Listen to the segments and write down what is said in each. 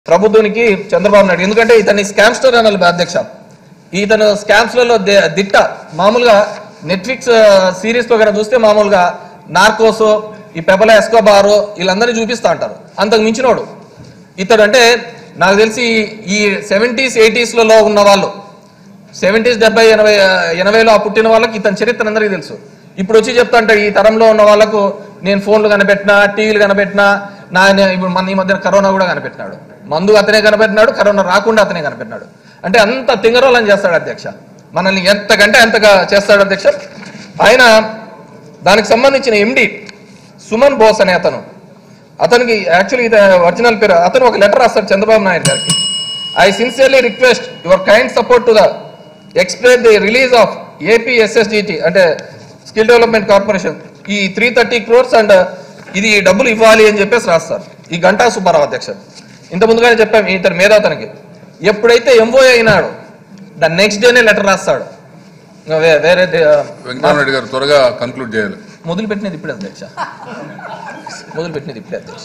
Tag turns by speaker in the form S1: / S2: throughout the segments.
S1: ప్రభుత్వానికి చంద్రబాబు నాయుడు ఎందుకంటే ఇతని స్కామ్స్టర్ అనాలి అధ్యక్ష ఇతను స్కామ్స్లలో ది- దిట్ట మామూలుగా నెట్ఫ్లిక్స్ సిరీస్ లో కనుక చూస్తే మామూలుగా నార్కోస్ ఈ పెపల ఎస్కోబారు వీళ్ళందరినీ చూపిస్తా అంటారు అంతకు మించినోడు ఇతడు అంటే నాకు తెలిసి ఈ సెవెంటీస్ ఎయిటీస్లలో ఉన్న వాళ్ళు సెవెంటీస్ డెబ్బై ఎనభై ఎనభైలో ఆ పుట్టిన వాళ్ళకి ఇతని చరిత్ర అందరికీ తెలుసు ఇప్పుడు వచ్చి చెప్తా అంటాడు ఈ తరంలో ఉన్న వాళ్ళకు నేను ఫోన్లు కనిపెట్టినా టీవీలు కనిపెట్టినా నా నే- ఇప్పుడు మన ఈ మధ్యన కరోనా కూడా కనిపెట్టినాడు మందు అతనే కనిపెట్టినాడు కరోనా రాకుండా అతనే కనిపెట్టినాడు అంటే అంత తింగరోలని చేస్తాడు అధ్యక్ష మనల్ని ఎంతకంటే ఎంతగా చేస్తాడు అధ్యక్ష ఆయన దానికి సంబంధించిన ఎండి సుమన్ బోస్ అనే అతను అతనికి యాక్చువల్లీ ఇది ఒరిజినల్ పేరు అతను ఒక లెటర్ రాస్తాడు చంద్రబాబు నాయుడు గారికి I sincerely request your kind support to the explain the release of AP SSDT అంటే స్కిల్ డెవలప్మెంట్ కార్పొరేషన్ ఈ త్రీ థర్టీ క్రోర్స్ అండ్ ఇది డబ్బులు ఇవ్వాలి అని చెప్పేసి రాస్తారు ఈ గంటా సుబ్బారావు అధ్యక్ష ఇంత ముందుగానే చెప్పాం ఇతని మీద అతనికి ఎప్పుడైతే ఎంఓఏ అయినాడు ద నెక్స్ట్ డేనే లెటర్ రాస్తాడు ఇంకా వే- వేరే దే-
S2: వెంకటరామరెడ్డి గారు త్వరగా కన్క్లూడ్ చేయాలి
S1: మొదలు పెట్టినది ఇప్పుడే అధ్యక్ష మొదలు పెట్టినది ఇప్పుడే అధ్యక్ష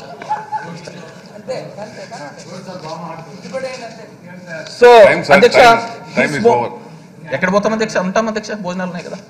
S1: సో
S2: Time, sir.
S1: అధ్యక్ష
S2: Time- time is over.
S1: ఎక్కడ పోతాం అధ్యక్ష ఉంటాం అధ్యక్ష భోజనాలు ఉన్నాయి కదా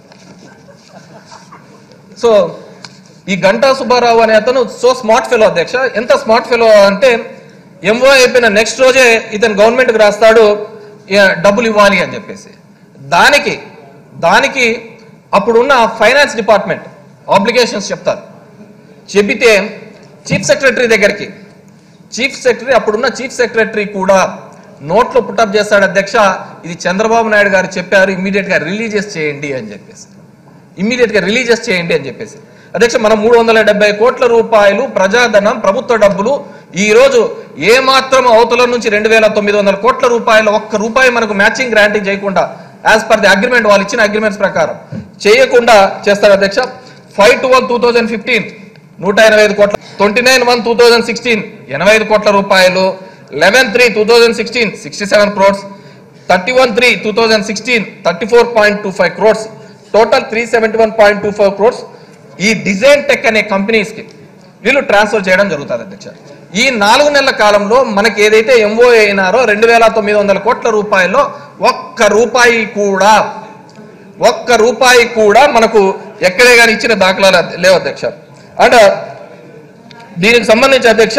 S1: సో ఈ గంటా సుబ్బారావు అనే అతను సో స్మార్ట్ ఫెలో అధ్యక్ష ఎంత స్మార్ట్ ఫెలో అంటే ఎంఓ అయిపోయిన నెక్స్ట్ రోజే ఇతను గవర్నమెంట్కి రాస్తాడు "ఏ, డబ్బులు ఇవ్వాలి అని చెప్పేసి దానికి దానికి అప్పుడున్న ఫైనాన్స్ డిపార్ట్మెంట్ ఆబ్లిగేషన్స్ చెప్తారు చెబితే చీఫ్ సెక్రటరీ దగ్గరికి చీఫ్ సెక్రటరీ అప్పుడున్న చీఫ్ సెక్రటరీ కూడా నోట్లో పుట్టప్ చేస్తాడు అధ్యక్ష ఇది చంద్రబాబు నాయుడు గారు చెప్పారు ఇమ్మీడియట్ గా రిలీజియస్ చేయండి అని చెప్పేసి ఇమ్మీడియట్ గా రిలీజియస్ చేయండి అని చెప్పేసి అధ్యక్ష మనం మూడు వందల డెబ్బై కోట్ల రూపాయలు ప్రజాధనం ప్రభుత్వ డబ్బులు ఈ రోజు ఏ మాత్రం అవతల నుంచి రెండు వేల తొమ్మిది వందల కోట్ల రూపాయలు ఒక్క రూపాయి మనకు మ్యాచింగ్ గ్రాంటింగ్ చేయకుండా యాజ్ పర్ ది అగ్రిమెంట్ వాళ్ళు ఇచ్చిన అగ్రిమెంట్స్ ప్రకారం చేయకుండా చేస్తారు అధ్యక్ష five twelve two thousand fifteen నూట ఎనభై ఐదు కోట్ల twenty nine one two thousand sixteen ఎనభై ఐదు కోట్ల రూపాయలు eleven three two thousand sixteen sixty seven crores thirty one three two thousand sixteen thirty four point two five crores total three seventy one point two five crores ఈ design tech అనే companies కి వీళ్ళు transfer చేయడం జరుగుతుంది అధ్యక్ష ఈ నాలుగు నెలల కాలంలో మనకి ఏదైతే ఎంఓ అయినారో రెండు వేల తొమ్మిది వందల కోట్ల రూపాయల్లో ఒక్క రూపాయి కూడా ఒక్క రూపాయి కూడా మనకు ఎక్కడే కానీ ఇచ్చిన దాఖలాలు అధ్య- లేవు అధ్యక్ష అండ్ దీనికి సంబంధించి అధ్యక్ష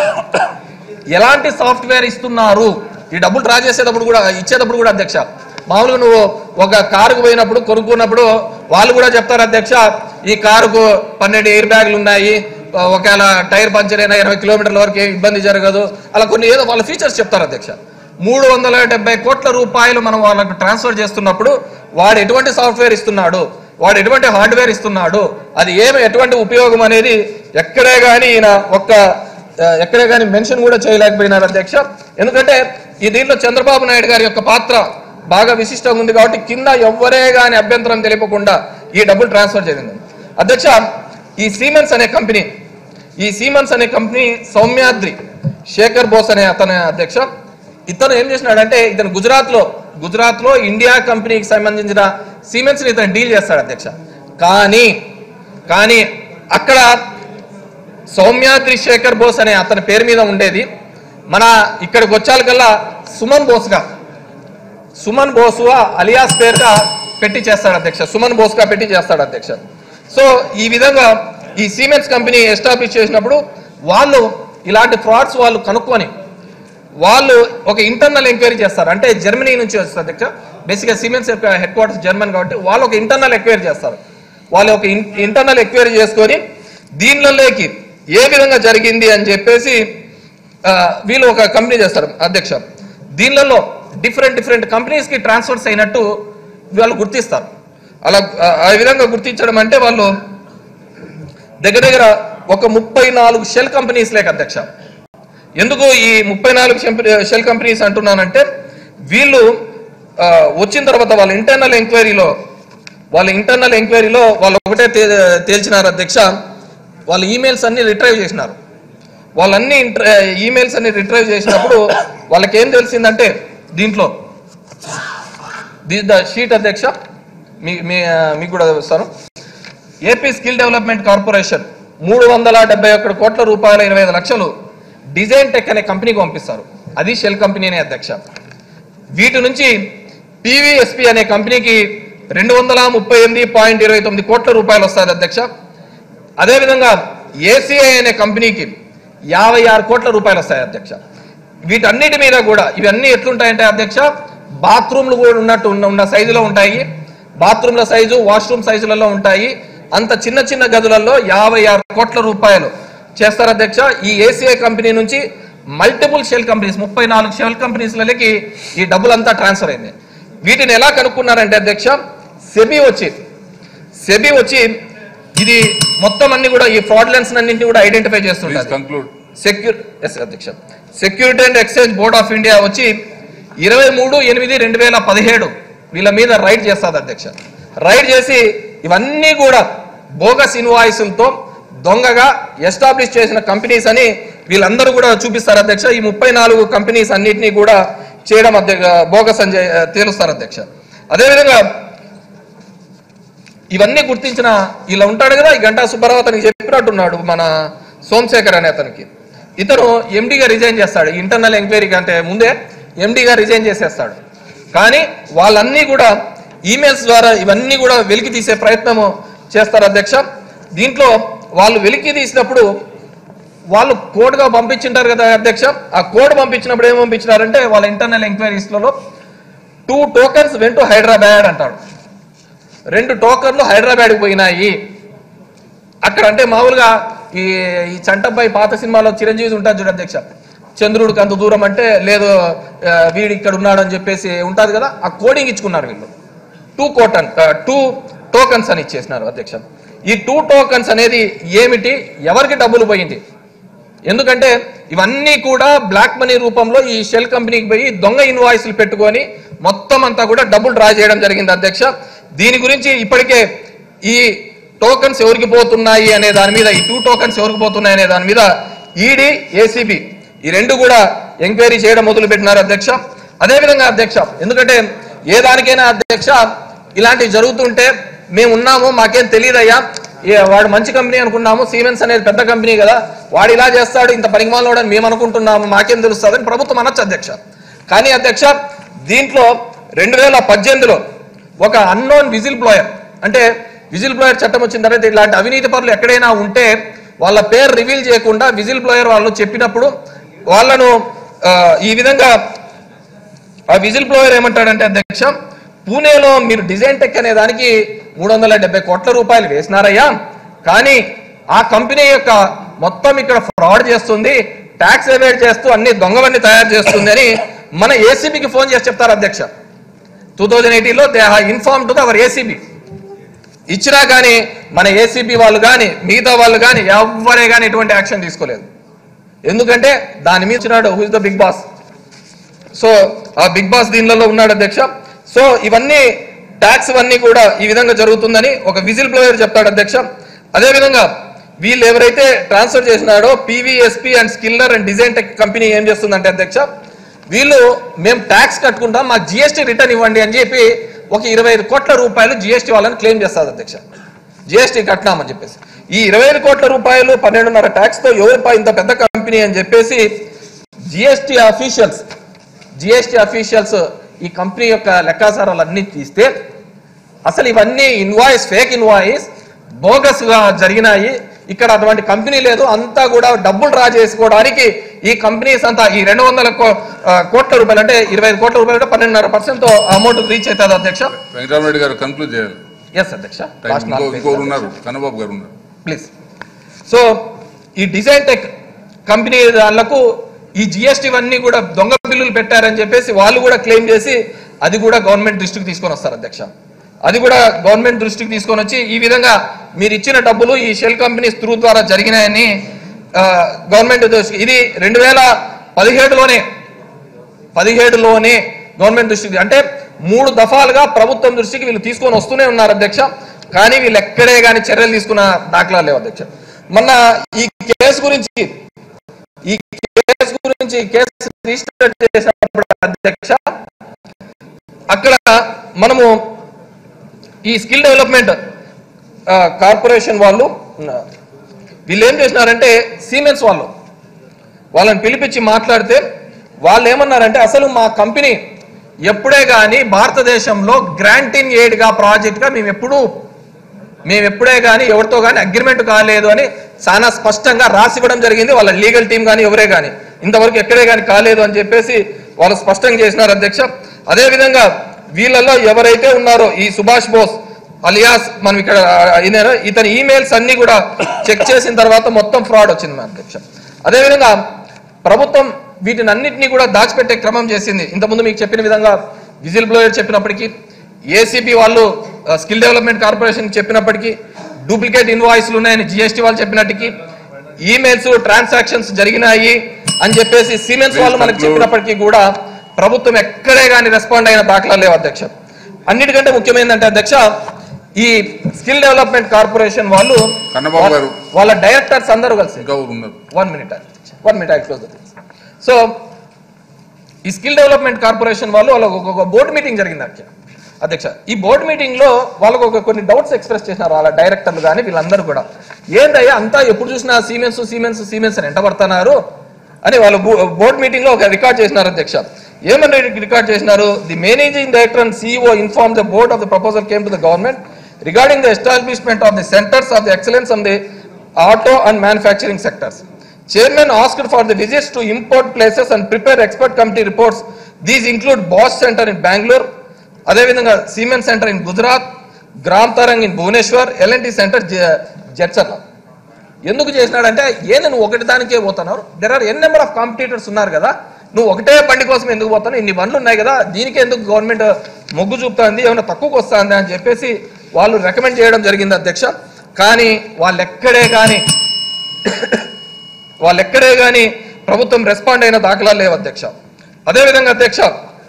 S1: ఎలాంటి సాఫ్ట్వేర్ ఇస్తున్నారు ఈ డబ్బులు డ్రా చేసేటప్పుడు కూడా ఇచ్చేటప్పుడు కూడా అధ్యక్ష మామూలుగా నువ్వు ఒక కారుకు పోయినప్పుడు కొనుక్కున్నప్పుడు వాళ్ళు కూడా చెప్తారు అధ్యక్ష ఈ కారుకు పన్నెండు ఎయిర్ బ్యాగులు ఉన్నాయి ఆ, ఒకవేళ టైర్ పంచర్ అయినా ఇరవై కిలోమీటర్ల వరకు ఏం ఇబ్బంది జరగదు అలా కొన్ని ఏదో వాళ్ళ ఫీచర్స్ చెప్తారు అధ్యక్ష మూడు వందల డెబ్బై కోట్ల రూపాయలు మనం వాళ్ళకు ట్రాన్స్ఫర్ చేస్తున్నప్పుడు వాడు ఎటువంటి సాఫ్ట్వేర్ ఇస్తున్నాడు వాడు ఎటువంటి హార్డ్వేర్ ఇస్తున్నాడు అది ఏమి ఎటువంటి ఉపయోగం అనేది ఎక్కడే కానీ ఈయన ఒక్క ఆ, ఎక్కడే కానీ మెన్షన్ కూడా చేయలేకపోయినారు అధ్యక్ష ఎందుకంటే ఈ దీంట్లో చంద్రబాబు నాయుడు గారి యొక్క పాత్ర బాగా విశిష్టంగా ఉంది కాబట్టి కింద ఎవ్వరే కానీ అభ్యంతరం తెలియకుండా ఈ డబ్బులు ట్రాన్స్ఫర్ జరిగింది అధ్యక్ష ఈ సీమెన్స్ అనే కంపెనీ ఈ సీమెన్స్ అనే కంపెనీ సౌమ్యాద్రి శేఖర్ బోస్ అనే అతని అధ్యక్ష ఇతను ఏం చేసినాడంటే ఇతను గుజరాత్ లో గుజరాత్ లో ఇండియా కంపెనీకి సంబంధించిన సిమెంట్స్ ని ఇతను డీల్ చేస్తాడు అధ్యక్ష కానీ కానీ అక్కడ సౌమ్యాద్రి శేఖర్ బోస్ అనే అతని పేరు మీద ఉండేది మన ఇక్కడికి వచ్చాకల్లా సుమన్ బోస్గా సుమన్ బోసుగా అలియాస్ పేరుగా పెట్టి చేస్తాడు అధ్యక్ష సుమన్ బోస్గా పెట్టి చేస్తాడు అధ్యక్ష సో ఈ విధంగా ఈ సిమెంట్స్ కంపెనీ ఎస్టాబ్లిష్ చేసినప్పుడు వాళ్ళు ఇలాంటి ఫ్రాడ్స్ వాళ్ళు కనుక్కొని వాళ్ళు ఒక ఇంటర్నల్ ఎంక్వైరీ చేస్తారు అంటే జర్మనీ నుంచి వస్తుంది అధ్యక్ష బేసిక్గా సిమెంట్స్ యొక్క హెడ్ క్వార్టర్స్ జర్మన్ కాబట్టి వాళ్ళు ఒక ఇంటర్నల్ ఎంక్వైరీ చేస్తారు వాళ్ళు ఒక ఇంటర్నల్ ఎంక్వైరీ చేసుకొని దీనిలోకి ఏ విధంగా జరిగింది అని చెప్పేసి ఆ, వీళ్ళు ఒక కంపెనీ చేస్తారు అధ్యక్ష దీనిలలో డిఫరెంట్ డిఫరెంట్ కంపెనీస్కి ట్రాన్స్ఫర్స్ అయినట్టు వాళ్ళు గుర్తిస్తారు అలా ఆ- ఆ విధంగా గుర్తించడం అంటే వాళ్ళు దగ్గర దగ్గర ఒక ముప్పై నాలుగు షెల్ కంపెనీస్ లేక అధ్యక్ష ఎందుకు ఈ ముప్పై నాలుగు షెల్ కంపెనీస్ అంటున్నానంటే వీళ్ళు ఆ, వచ్చిన తర్వాత వాళ్ళ ఇంటర్నల్ ఎంక్వైరీలో వాళ్ళ ఇంటర్నల్ ఎంక్వైరీలో వాళ్ళు ఒకటే తే- తేల్చినారు అధ్యక్ష వాళ్ళ ఈమెయిల్స్ అన్ని రిట్రైవ్ చేసినారు వాళ్ళన్ని ఈమెయిల్స్ అన్ని రిట్రైవ్ చేసినప్పుడు వాళ్ళకి ఏం తెలిసిందంటే దీంట్లో ది ద షీట్ అధ్యక్ష మీ మీ ఆ, మీకు కూడా ఇస్తాను ఏపీ స్కిల్ డెవలప్మెంట్ కార్పొరేషన్ మూడు వందల డెబ్బై ఒక్కటి కోట్ల రూపాయల ఎనభై ఐదు లక్షలు డిజైన్ టెక్ అనే కంపెనీకి పంపిస్తారు అది షెల్ కంపెనీ అనే అధ్యక్ష వీటి నుంచి పీవీఎస్పీ అనే కంపెనీకి రెండు వందల ముప్పై ఎనిమిది పాయింట్ ఇరవై తొమ్మిది కోట్ల రూపాయలు వస్తుంది అధ్యక్ష అదేవిధంగా ఏసీఐ అనే కంపెనీకి యాభై ఆరు కోట్ల రూపాయలు వస్తాయి అధ్యక్ష వీటన్నిటి మీద కూడా ఇవన్నీ ఎట్లుంటాయంటే అధ్యక్ష బాత్రూమ్లు కూడా ఉన్నట్టు ఉన్న ఉన్న సైజులో ఉంటాయి బాత్రూమ్ల సైజు వాష్రూమ్ సైజులలో ఉంటాయి అంత చిన్న చిన్న గదులలో యాభై ఆరు కోట్ల రూపాయలు చేస్తారు అధ్యక్ష ఈ ఏసీఐ కంపెనీ నుంచి మల్టిపుల్ షెల్ కంపెనీస్ ముప్పై నాలుగు షెల్ కంపెనీస్లకి ఈ డబ్బులంతా ట్రాన్స్ఫర్ అయింది వీటిని ఎలా కనుక్కున్నారంటే అధ్యక్ష సెబీ వచ్చి సెబీ వచ్చి ఇది మొత్తం అన్ని కూడా ఈ ఫ్రాడ్లెన్స్ అన్నింటినీ కూడా ఐడెంటిఫై
S2: ప్లీజ్
S1: చేస్తుంటారు
S2: కంక్లూడ్
S1: సెక్యూర్ ఎస్ అధ్యక్ష security and exchange board of India వచ్చి ఇరవై మూడు ఎనిమిది రెండు వేల పదిహేడు వీళ్ళ మీద రైడ్ చేస్తుంది అధ్యక్ష రైడ్ చేసి ఇవన్నీ కూడా బోగస్ ఇన్వాయిస్లతో దొంగగా ఎస్టాబ్లిష్ చేసిన కంపెనీస్ అని వీళ్ళందరూ కూడా చూపిస్తారు అధ్యక్ష ఈ ముప్పై నాలుగు కంపెనీస్ అన్నిటినీ కూడా చేయడం అధ్యక్ష బోగస్ అని చే- తేలుస్తారు అధ్యక్ష అదేవిధంగా ఇవన్నీ గుర్తించిన ఇలా ఉంటాడు కదా ఈ గంటా సుబ్బారావు అతనికి చెప్పినట్టున్నాడు మన సోమశేఖర్ అనే అతనికి ఇతను ఎండిగా రిజైన్ చేస్తాడు ఇంటర్నల్ ఎంక్వైరీకి అంటే ముందే ఎండిగా రిజైన్ చేసేస్తాడు కానీ వాళ్ళన్నీ కూడా ఈమెయిల్స్ ద్వారా ఇవన్నీ కూడా వెలికి తీసే ప్రయత్నము చేస్తారు అధ్యక్ష దీంట్లో వాళ్ళు వెలికి తీసినప్పుడు వాళ్ళు కోడ్గా పంపించింటారు కదా అధ్యక్ష ఆ కోడ్ పంపించినప్పుడు ఏం పంపించినారంటే వాళ్ళ ఇంటర్నల్ ఎంక్వైరీస్లలో టూ టోకన్స్ వెంటు హైదరాబాద్ అంటాడు రెండు టోకన్లు హైదరాబాద్కి పోయినాయి అక్కడ అంటే మామూలుగా ఈ ఈ చంటబ్బాయి పాత సినిమాలో చిరంజీవి ఉంటాడు చూడు అధ్యక్ష చంద్రుడికి అంత దూరం అంటే లేదు ఆ, వీడు ఇక్కడ ఉన్నాడు అని చెప్పేసి ఉంటుంది కదా ఆ కోడింగ్ ఇచ్చుకున్నారు వీళ్ళు టూ కోటన్ టూ టోకన్స్ అని ఇచ్చేసినారు అధ్యక్ష ఈ టూ టోకన్స్ అనేది ఏమిటి ఎవరికి డబ్బులు పోయింది ఎందుకంటే ఇవన్నీ కూడా బ్లాక్ మనీ రూపంలో ఈ షెల్ కంపెనీకి పోయి దొంగ ఇన్వాయిస్లు పెట్టుకొని మొత్తం అంతా కూడా డబ్బులు డ్రా చేయడం జరిగింది అధ్యక్ష దీని గురించి ఇప్పటికే ఈ టోకన్స్ ఎవరికి పోతున్నాయి అనే దాని మీద ఈ టూ టోకన్స్ ఎవరికి పోతున్నాయి అనే దాని మీద ఈడీ ఏసీబీ ఈ రెండు కూడా ఎంక్వైరీ చేయడం మొదలు పెట్టినారు అధ్యక్ష అదేవిధంగా అధ్యక్ష ఎందుకంటే ఏ దానికైనా అధ్యక్ష ఇలాంటివి జరుగుతుంటే మేము ఉన్నాము మాకేం తెలియదయ్యా ఏ వాడు మంచి కంపెనీ అనుకున్నాము సీమెన్స్ అనేది పెద్ద కంపెనీ కదా వాడు ఇలా చేస్తాడు ఇంత పరిమాణంలో మేము అనుకుంటున్నాము మాకేం తెలుస్తుందని ప్రభుత్వం అనొచ్చు అధ్యక్ష కానీ అధ్యక్ష దీంట్లో రెండు వేల పద్దెనిమిదిలో ఒక అన్నోన్ విజిల్ బ్లోయర్ అంటే విజిల్ బ్లోయర్ చట్టం వచ్చిన తర్వాత ఇలాంటి అవినీతి పరులు ఎక్కడైనా ఉంటే వాళ్ళ పేరు రివీల్ చేయకుండా విజిల్ బ్లోయర్ వాళ్ళు చెప్పినప్పుడు వాళ్ళను ఆ, ఈ విధంగా ఆ విజిల్ బ్లోయర్ ఏమంటాడంటే అధ్యక్ష పూణేలో మీరు డిజైన్ టెక్ అనే దానికి మూడు వందల డెబ్బై కోట్ల రూపాయలు వేసినారయ్యా కానీ ఆ కంపెనీ యొక్క మొత్తం ఇక్కడ ఫ్రాడ్ చేస్తుంది ట్యాక్స్ ఎవేట్ చేస్తూ అన్ని దొంగవన్నీ తయారు చేస్తుంది అని మన ఏసీబీకి ఫోన్ చేసి చెప్తారు అధ్యక్ష టూ థౌజండ్ ఎయిటీన్లో they inform to our ACB ఇచ్చినా కానీ మన ఏసీబీ వాళ్ళు కానీ మిగతా వాళ్ళు కానీ ఎవరే కానీ ఎటువంటి యాక్షన్ తీసుకోలేదు ఎందుకంటే దాని మీద ఇచ్చినాడు who is the big boss so ఆ బిగ్ బాస్ దీనిలో ఉన్నాడు అధ్యక్ష సో ఇవన్నీ ట్యాక్స్ ఇవన్నీ కూడా ఈ విధంగా జరుగుతుందని ఒక విజిల్ బ్లోయర్ చెప్తాడు అధ్యక్ష అదే విధంగా వీళ్ళు ఎవరైతే ట్రాన్స్ఫర్ చేసినాడో PVSP and skiller and design tech company ఏం చేస్తుందంటే అధ్యక్ష వీళ్ళు మేము ట్యాక్స్ కట్టుకుంటాం మాకు జిఎస్టీ రిటర్న్ ఇవ్వండి అని చెప్పి ఒక ఇరవై ఐదు కోట్ల రూపాయలు జిఎస్టీ వాళ్ళని క్లెయిమ్ చేస్తారు అధ్యక్ష జిఎస్టీ కట్టినామని చెప్పేసి ఈ ఇరవై ఐదు కోట్ల రూపాయలు పన్నెండున్నర ట్యాక్స్ తో ఎవరిపై ఇంత పెద్ద కంపెనీ అని చెప్పేసి జిఎస్టీ అఫీషియల్స్ జిఎస్టీ అఫీషియల్స్ ఈ కంపెనీ యొక్క లెక్కాచారాలు అన్ని తీస్తే అసలు ఇవన్నీ ఇన్వాయిస్ ఫేక్ ఇన్వాయిస్ బోగస్ గా జరిగినాయి ఇక్కడ అటువంటి కంపెనీ లేదు అంతా కూడా డబ్బులు డ్రా చేసుకోవడానికి ఈ కంపెనీస్ అంతా ఈ రెండు వందల కో- ఆ, కోట్ల రూపాయలు అంటే ఇరవై ఐదు కోట్ల రూపాయలు అంటే పన్నెండున్నర పర్సెంట్ అమౌంట్ రీచ్ అవుతుంది అధ్యక్ష
S2: వెంకటరామరెడ్డి గారు కంక్లూడ్ చేయాలి
S1: ఎస్ అధ్యక్ష
S2: టైం
S1: Last
S2: ఇంకో
S1: నాలుగు
S2: ఇంకోరు
S1: pages,
S2: ఉన్నారు కన్నబాబు గారు ఉన్నారు
S1: ప్లీజ్ సో ఈ డిజైన్ టెక్ కంపెనీ వాళ్ళకు ఈ జిఎస్టీ అన్ని కూడా దొంగ బిల్లులు పెట్టారని చెప్పేసి వాళ్ళు కూడా క్లెయిమ్ చేసి అది కూడా గవర్నమెంట్ దృష్టికి తీసుకొని వస్తారు అధ్యక్ష అది కూడా గవర్నమెంట్ దృష్టికి తీసుకొని వచ్చి ఈ విధంగా మీరు ఇచ్చిన డబ్బులు ఈ షెల్ కంపెనీస్ త్రూ ద్వారా జరిగినాయని ఆ, గవర్నమెంట్ దృష్టికి ఇది రెండు వేల పదిహేడులోనే పదిహేడులోనే గవర్నమెంట్ దృష్టికి అంటే మూడు దఫాలుగా ప్రభుత్వం దృష్టికి వీళ్ళు తీసుకొని వస్తూనే ఉన్నారు అధ్యక్ష కానీ వీళ్ళు ఎక్కడే కానీ చర్యలు తీసుకున్న దాఖలా లేవు అధ్యక్ష మొన్న ఈ కేసు గురించి ఈ కేసు గురించి ఈ కేసు రిజిస్టర్ చేసినప్పుడు అధ్యక్ష అక్కడ మనము ఈ స్కిల్ డెవలప్మెంట్ కార్పొరేషన్ వాళ్ళు వీళ్ళు ఏం చేసినారంటే సీమెన్స్ వాళ్ళు వాళ్ళని పిలిపించి మాట్లాడితే వాళ్ళు ఏమన్నారంటే అసలు మా కంపెనీ ఎప్పుడే కానీ భారతదేశంలో గ్రాంటిన్ ఎయిడ్గా ప్రాజెక్ట్గా మేము ఎప్పుడూ మేము ఎప్పుడే కానీ ఎవరితో కానీ అగ్రిమెంట్ కాలేదు అని చాలా స్పష్టంగా రాసి ఇవ్వడం జరిగింది వాళ్ళ లీగల్ టీం కానీ ఎవరే కానీ ఇంతవరకు ఎక్కడే కానీ కాలేదు అని చెప్పేసి వాళ్ళు స్పష్టంగా చేసినారు అధ్యక్ష అదేవిధంగా వీళ్ళలో ఎవరైతే ఉన్నారో ఈ సుభాష్ బోస్ అలియాస్ మనం ఇక్కడ ఈయన ఇతని ఈమెయిల్స్ అన్ని కూడా చెక్ చేసిన తర్వాత మొత్తం ఫ్రాడ్ వచ్చింది మా అధ్యక్ష అదేవిధంగా ప్రభుత్వం వీటిని అన్నింటినీ కూడా దాచిపెట్టే క్రమం చేసింది ఇంతకుముందు మీకు చెప్పిన విధంగా విజిల్ బ్లోయర్ చెప్పినప్పటికీ ఏసీబీ వాళ్ళు స్కిల్ డెవలప్మెంట్ కార్పొరేషన్ చెప్పినప్పటికీ డూప్లికేట్ ఇన్వాయిస్లు ఉన్నాయని జిఎస్టీ వాళ్ళు చెప్పినట్టుకి ఈమెయిల్స్ ట్రాన్సాక్షన్స్ జరిగినాయి అని చెప్పేసి సిమెంట్స్ వాళ్ళు మనకు చెప్పినప్పటికీ కూడా ప్రభుత్వం ఎక్కడే కానీ రెస్పాండ్ అయిన దాఖలాలు లేవు అధ్యక్ష అన్నిటికంటే ముఖ్యమైనదంటే అధ్యక్ష ఈ స్కిల్ డెవలప్మెంట్ కార్పొరేషన్ వాళ్ళు
S2: కన్నబాబు గారు.
S1: వాళ్ళ డైరెక్టర్స్ అందరూ కలిసి
S2: ఇంకా ఊరు ఉన్నారు
S1: one minute one minute I close so ఈ స్కిల్ డెవలప్మెంట్ కార్పొరేషన్ వాళ్ళు వాళ్ళకు ఒక- ఒక బోర్డు మీటింగ్ జరిగింది అధ్యక్ష అధ్యక్ష ఈ బోర్డు మీటింగ్ లో వాళ్ళకు ఒక కొన్ని డౌట్స్ ఎక్స్ప్రెస్ చేసినారు వాళ్ళ డైరెక్టర్లు కానీ వీళ్ళందరూ కూడా ఏందయ్యా అంతా ఎప్పుడు చూసినా సీమెన్స్ సీమెన్స్ సీమెన్స్ అని ఎంటబడుతున్నారు అని వాళ్ళు బోర్డు మీటింగ్ లో ఒక రికార్డ్ చేసినారు అధ్యక్ష ఏమని రికార్డ్ చేసినారు the managing director and CEO inform the board of the proposal came to the government regarding the establishment of the centres of the excellence on the auto and manufacturing sectors. Chairman asked for the visits to import places and prepare expert committee reports. These include Bosch Center in Bangalore, అదేవిధంగా cement centre in Gujarat Gram Tarang in Bhubaneswar L and T centre Jadcherla ఎందుకు చేసినాడంటే ఏంది నువ్వు ఒకటి దానికే పోతున్నావు there are N number of competitors ఉన్నారు కదా నువ్వు ఒకటే బండి కోసం ఎందుకు పోతున్నావు ఇన్ని బండ్లు ఉన్నాయి కదా దీనికే ఎందుకు గవర్నమెంట్ మొగ్గు చూపుతుంది ఏమైనా తక్కువకి వస్తుంది అని చెప్పేసి వాళ్ళు రికమెండ్ చేయడం జరిగింది అధ్యక్ష కానీ వాళ్ళు ఎక్కడే కానీ వాళ్ళు ఎక్కడే కానీ ప్రభుత్వం రెస్పాండ్ అయిన దాఖలాలు లేవు అధ్యక్ష అదేవిధంగా అధ్యక్ష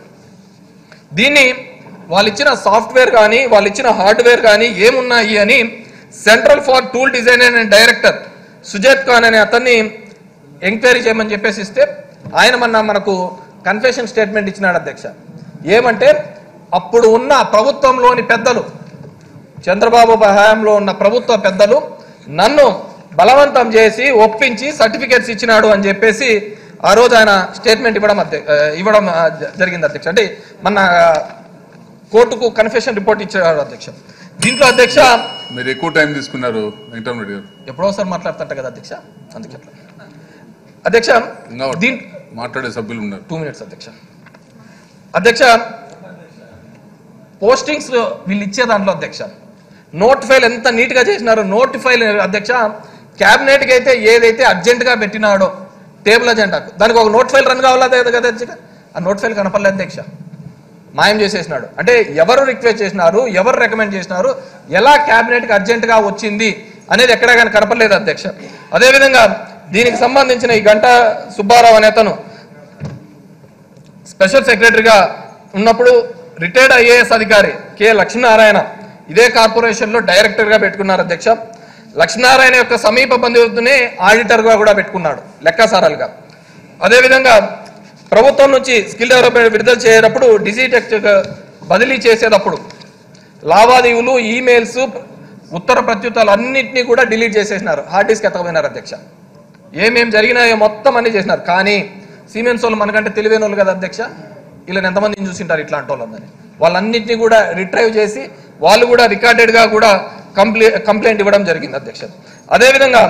S1: దీన్ని వాళ్ళు ఇచ్చిన సాఫ్ట్వేర్ కానీ వాళ్ళు ఇచ్చిన హార్డ్వేర్ కానీ ఏమున్నాయి అని central for tool design and director Sujeet Khan అనే అతన్ని ఎంక్వైరీ చేయమని చెప్పేసి ఇస్తే ఆయన మన మనకు కన్ఫెషన్ స్టేట్మెంట్ ఇచ్చినాడు అధ్యక్ష ఏమంటే అప్పుడు ఉన్న ప్రభుత్వంలోని పెద్దలు చంద్రబాబు హయాంలో ఉన్న ప్రభుత్వ పెద్దలు నన్ను బలవంతం చేసి ఒప్పించి సర్టిఫికేట్స్ ఇచ్చినాడు అని చెప్పేసి ఆ రోజు ఆయన స్టేట్మెంట్ ఇవ్వడం అధ్య- ఆ, ఇవ్వడం ఆ, జ- జరిగింది అధ్యక్ష అంటే మన ఆ, కోర్టుకు కన్ఫెషన్ రిపోర్ట్ ఇచ్చాడు అధ్యక్ష దీంట్లో అధ్యక్ష
S2: మీరు ఎక్కువ టైం తీసుకున్నారు వెంకటరామరెడ్డి గారు
S1: ఎప్పుడోసారి మాట్లాడుతుంట కదా అధ్యక్ష అందుకే అట్లా అధ్యక్ష
S2: ఇంకా
S1: దీం
S2: మాట్లాడే సభ్యులు ఉన్నారు
S1: టూ మినిట్స్ అధ్యక్ష అధ్యక్ష పోస్టింగ్స్ వీళ్ళు ఇచ్చే దాంట్లో అధ్యక్ష నోట్ ఫైల్ ఎంత నీట్ గా చేసినారో నోట్ ఫైల్ అధ్యక్ష క్యాబినెట్ కి అయితే ఏదైతే అర్జెంట్ గా పెట్టినాడో టేబుల్ అజెండాకు దానికి ఒక నోట్ ఫైల్ రన్ కావాలా కదా కదా అధ్యక్ష ఆ నోట్ ఫైల్ కనపడలేదు అధ్యక్ష మాయం చేసేసినాడు అంటే ఎవరు రిక్వెస్ట్ చేసినారు ఎవరు రికమెండ్ చేసినారు ఎలా క్యాబినెట్ కి అర్జెంట్ గా వచ్చింది అనేది ఎక్కడా కానీ కనపడలేదు అధ్యక్ష అదేవిధంగా దీనికి సంబంధించిన ఈ గంట సుబ్బారావు అనే అతను స్పెషల్ సెక్రటరీగా ఉన్నప్పుడు రిటైర్డ్ ఐఏఎస్ అధికారి కె లక్ష్మీనారాయణ ఇదే కార్పొరేషన్ లో డైరెక్టర్ గా పెట్టుకున్నారు అధ్యక్ష లక్ష్మీనారాయణ యొక్క సమీప బంధువునే ఆడిటర్ గా కూడా పెట్టుకున్నాడు లెక్కసారాలుగా అదేవిధంగా ప్రభుత్వం నుంచి స్కిల్ డెవలప్మెంట్ విడుదల చేసేటప్పుడు డిజిటెక్ట్ బదిలీ చేసేటప్పుడు లావాదేవీలు ఈమెయిల్స్ ఉత్తర ప్రత్యుత్తరాలు అన్నింటినీ కూడా డిలీట్ చేసేసినారు హార్డ్ డిస్క్ ఎత్తకపోయినారు అధ్యక్ష ఏమేం జరిగినాయో మొత్తం అన్ని చేసినారు కానీ సిమెంట్స్ వాళ్ళు మనకంటే తెలివైన వాళ్ళు కదా అధ్యక్ష వీళ్ళని ఎంతమందిని చూసింటారు ఇట్లాంటి వాళ్ళందరినీ వాళ్ళన్నింటినీ కూడా రిట్రైవ్ చేసి వాళ్ళు కూడా రికార్డెడ్ గా కూడా కంప్లై కంప్లైంట్ ఇవ్వడం జరిగింది అధ్యక్ష అదేవిధంగా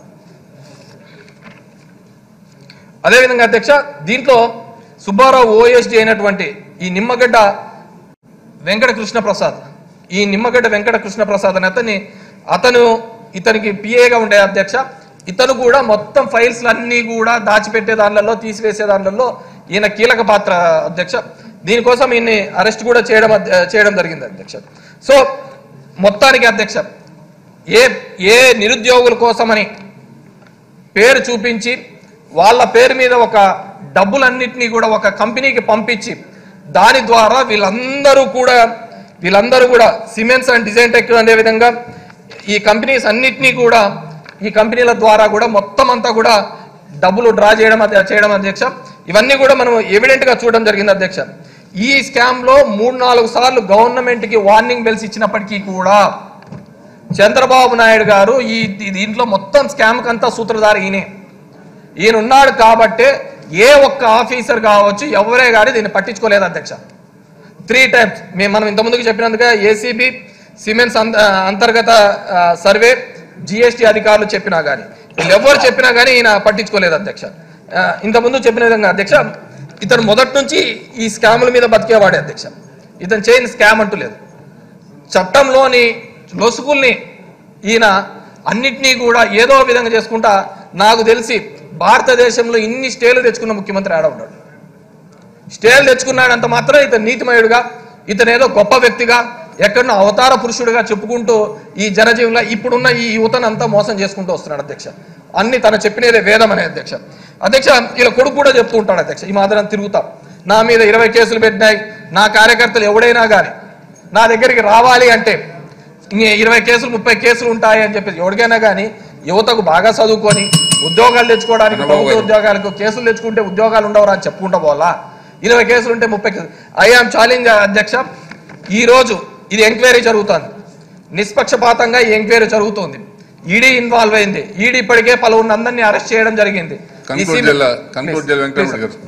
S1: అదేవిధంగా అధ్యక్ష దీంట్లో సుబ్బారావు ఓఎస్డి అయినటువంటి ఈ నిమ్మగడ్డ వెంకట కృష్ణ ప్రసాద్ ఈ నిమ్మగడ్డ వెంకట కృష్ణ ప్రసాద్ అనే అతన్ని అతను ఇతనికి పిఏగా ఉండే అధ్యక్ష ఇతను కూడా మొత్తం ఫైల్స్ అన్ని కూడా దాచిపెట్టే దానిలలో తీసివేసే దానిలలో ఈయన కీలక పాత్ర అధ్యక్ష దీనికోసం ఈయన్ని అరెస్ట్ కూడా చేయడం అధ్య- చేయడం జరిగింది అధ్యక్ష సో మొత్తానికి అధ్యక్ష ఏ ఏ నిరుద్యోగుల కోసమని పేరు చూపించి వాళ్ళ పేరు మీద ఒక డబ్బులన్నిటినీ కూడా ఒక కంపెనీకి పంపించి దాని ద్వారా వీళ్ళందరూ కూడా వీళ్ళందరూ కూడా సిమెంట్స్ అండ్ డిజైన్ టెక్ అనే విధంగా ఈ కంపెనీస్ అన్నిటినీ కూడా ఈ కంపెనీల ద్వారా కూడా మొత్తం అంతా కూడా డబ్బులు డ్రా చేయడం అధ్య- చేయడం అధ్యక్ష ఇవన్నీ కూడా మనం ఎవిడెంట్ గా చూడడం జరిగింది అధ్యక్ష ఈ స్కామ్ లో మూడు నాలుగు సార్లు గవర్నమెంట్ కి వార్నింగ్ బెల్స్ ఇచ్చినప్పటికీ కూడా చంద్రబాబు నాయుడు గారు ఈ ఈ దీంట్లో మొత్తం స్కామ్ కంతా సూత్రధారి ఈయనే ఈయన ఉన్నాడు కాబట్టే ఏ ఒక్క ఆఫీసర్ కావచ్చు ఎవరే కానీ దీన్ని పట్టించుకోలేదు అధ్యక్ష త్రీ టైమ్స్ మేము మనం ఇంతకుముందుకు చెప్పినందుగా ఏసీబీ సిమెంట్స్ అంత- అంతర్గత ఆ, సర్వే జిఎస్టీ అధికారులు చెప్పినా కానీ వీళ్ళు ఎవరు చెప్పినా కానీ ఈయన పట్టించుకోలేదు అధ్యక్ష ఆ, ఇంతకుముందు చెప్పిన విధంగా అధ్యక్ష ఇతను మొదటి నుంచి ఈ స్కాముల మీద బతికేవాడే అధ్యక్ష ఇతను చేయని స్కామ్ అంటూ లేదు చట్టంలోని లొసుగుల్ని ఈయన అన్నిటినీ కూడా ఏదో విధంగా చేసుకుంటా నాకు తెలిసి భారతదేశంలో ఇన్ని స్టేలు తెచ్చుకున్న ముఖ్యమంత్రి ఆడ ఉన్నాడు స్టేలు తెచ్చుకున్నాడంత మాత్రం ఇతను నీతిమయుడుగా ఇతను ఏదో గొప్ప వ్యక్తిగా ఎక్కడో అవతార పురుషుడిగా చెప్పుకుంటూ ఈ జనజీవుల ఇప్పుడున్న ఈ యువతను అంతా మోసం చేసుకుంటూ వస్తున్నాడు అధ్యక్ష అన్ని తను చెప్పినదే వేదం అనే అధ్యక్ష అధ్యక్ష ఇలా కొడుకు కూడా చెప్తూ ఉంటాడు అధ్యక్ష ఈ మాదిరం తిరుగుతాం నా మీద ఇరవై కేసులు పెట్టినాయి నా కార్యకర్తలు ఎవడైనా కానీ నా దగ్గరికి రావాలి అంటే ఇంక ఇరవై కేసులు ముప్పై కేసులు ఉంటాయి అని చెప్పేసి ఎవరికైనా కానీ యువతకు బాగా చదువుకొని ఉద్యోగాలు తెచ్చుకోవడానికి
S2: చంద్రబాబు
S1: ప్రభుత్వ
S2: గారు.
S1: ఉద్యోగాలకు కేసులు తెచ్చుకుంటే ఉద్యోగాలు ఉండవరా అని చెప్పుకుంటా పోవాలా ఇరవై కేసులు ఉంటే ముప్పై కేసులు ఐఆమ్ ఛాలెంజ్ అధ్యక్ష ఈ రోజు ఇది ఎంక్వైరీ జరుగుతుంది నిష్పక్షపాతంగా ఈ ఎంక్వైరీ జరుగుతుంది ఈడీ ఇన్వాల్వ్ అయింది ఈడీ ఇప్పటికే పలువురిని అందరినీ అరెస్ట్ చేయడం జరిగింది ఈ
S2: కన్క్లూడ్
S1: సిబి-
S2: చేయాల కన్క్లూడ్ చేయాలి
S1: Please,
S2: వెంకటరమణ గారు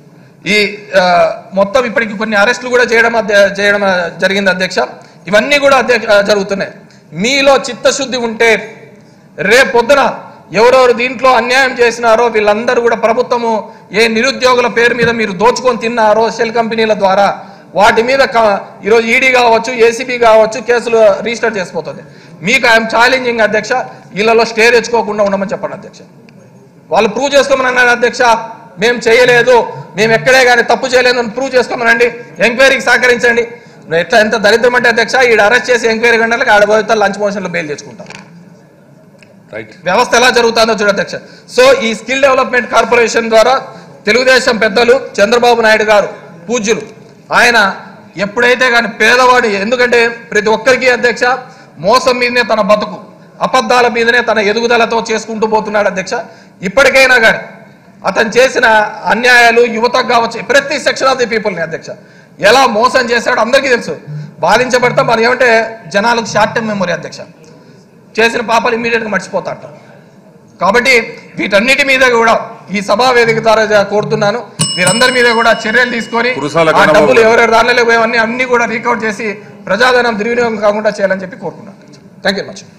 S1: ఈ ఆ, మొత్తం ఇప్పటికి కొన్ని అరెస్టులు కూడా చేయడం అధ్య- చేయడం ఆ, జరిగింది అధ్యక్ష ఇవన్నీ కూడా అధ్యక్ష ఆ, జరుగుతున్నాయి మీలో చిత్తశుద్ధి ఉంటే రేపు పొద్దున ఎవరెవరు దీంట్లో అన్యాయం చేసినారో వీళ్ళందరూ కూడా ప్రభుత్వము ఏ నిరుద్యోగుల పేరు మీద మీరు దోచుకొని తిన్నారో షెల్ కంపెనీల ద్వారా వాటి మీద క- ఈరోజు ఈడీ కావచ్చు ఏసీబీ కావచ్చు కేసులు రిజిస్టర్ చేసిపోతుంది మీకు ఐఎమ్ ఛాలెంజింగ్ అధ్యక్ష వీళ్ళలో స్టే తెచ్చుకోకుండా ఉండమని చెప్పండి అధ్యక్ష వాళ్ళు ప్రూవ్ చేసుకోమని అన్నారు అధ్యక్ష మేము చేయలేదు మేము ఎక్కడే కానీ తప్పు చేయలేదు అని ప్రూవ్ చేసుకోమనండి ఎంక్వైరీకి సహకరించండి నువ్వు ఎట్లా ఎంత దరిద్రం అంటే అధ్యక్ష ఈడ అరెస్ట్ చేసి ఎంక్వైరీ గంటలకు ఆడ పోతే లంచ్ మోషన్లో బెయిల్ తెచ్చుకుంటాం
S2: రైట్
S1: వ్యవస్థ ఎలా జరుగుతుందో చూడ అధ్యక్ష సో ఈ స్కిల్ డెవలప్మెంట్ కార్పొరేషన్ ద్వారా తెలుగుదేశం పెద్దలు చంద్రబాబు నాయుడు గారు పూజ్యులు ఆయన ఎప్పుడైతే కానీ పేదవాడు ఎందుకంటే ప్రతి ఒక్కరికి అధ్యక్ష మోసం మీదనే తన బతుకు అబద్ధాల మీదనే తన ఎదుగుదలతో చేసుకుంటూ పోతున్నాడు అధ్యక్ష ఇప్పటికైనా కానీ అతను చేసిన అన్యాయాలు యువతకు కావచ్చు ప్రతి సెక్షన్ ఆఫ్ ది పీపుల్ని అధ్యక్ష ఎలా మోసం చేశాడో అందరికీ తెలుసు బాధించబడతాం మనం ఏమంటే జనాలకు షార్ట్ టర్మ్ మెమొరీ అధ్యక్ష చేసిన పాపాలు ఇమ్మీడియట్ గా మర్చిపోతాట కాబట్టి వీటన్నిటి మీద కూడా ఈ సభా వేదిక ద్వారా జ- కోరుతున్నాను వీరందరి మీద కూడా చర్యలు తీసుకొని
S2: కురసాల
S1: ఆ
S2: కన్నబాబు
S1: డబ్బులు
S2: గారు.
S1: ఎవరెవరు దానిలో పోయేవన్నీ అన్ని కూడా రీకవర్ చేసి ప్రజాధనం దుర్వినియోగం కాకుండా చేయాలని చెప్పి కోరుకున్నాను థ్యాంక్ యూ మచ్